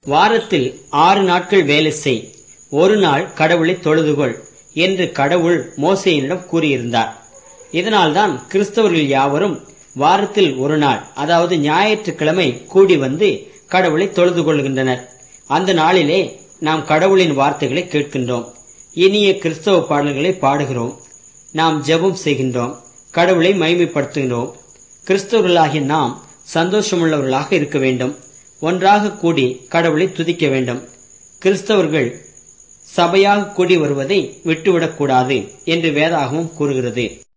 வாரத்தில் ஆறு நாட்கள் வேலை செய் ஒரு நாள் கடவுளை தொழுதுகொள் என்று கடவுள் மோசையினிடம் கூறியிருந்தார் இதனால்தான் கிறிஸ்தவர்கள் யாவரும் வாரத்தில் ஒரு நாள் அதாவது ஞாயிற்றுக்கிழமை கூடி வந்து கடவுளை தொழுது கொள்கின்றனர் அந்த நாளிலே நாம் கடவுளின் வார்த்தைகளை கேட்கின்றோம் இனிய கிறிஸ்தவ பாடல்களை பாடுகிறோம் நாம் ஜெபம் செய்கின்றோம் கடவுளை மைமைப்படுத்துகிறோம் கிறிஸ்தவர்களாகிய நாம் சந்தோஷமுள்ளவர்களாக இருக்க வேண்டும் ஒன்றாக கூடி கடவுளை துதிக்க வேண்டும் கிறிஸ்தவர்கள் சபையாக கூடி வருவதை விட்டுவிடக்கூடாது என்று வேதாகமும் கூறுகிறது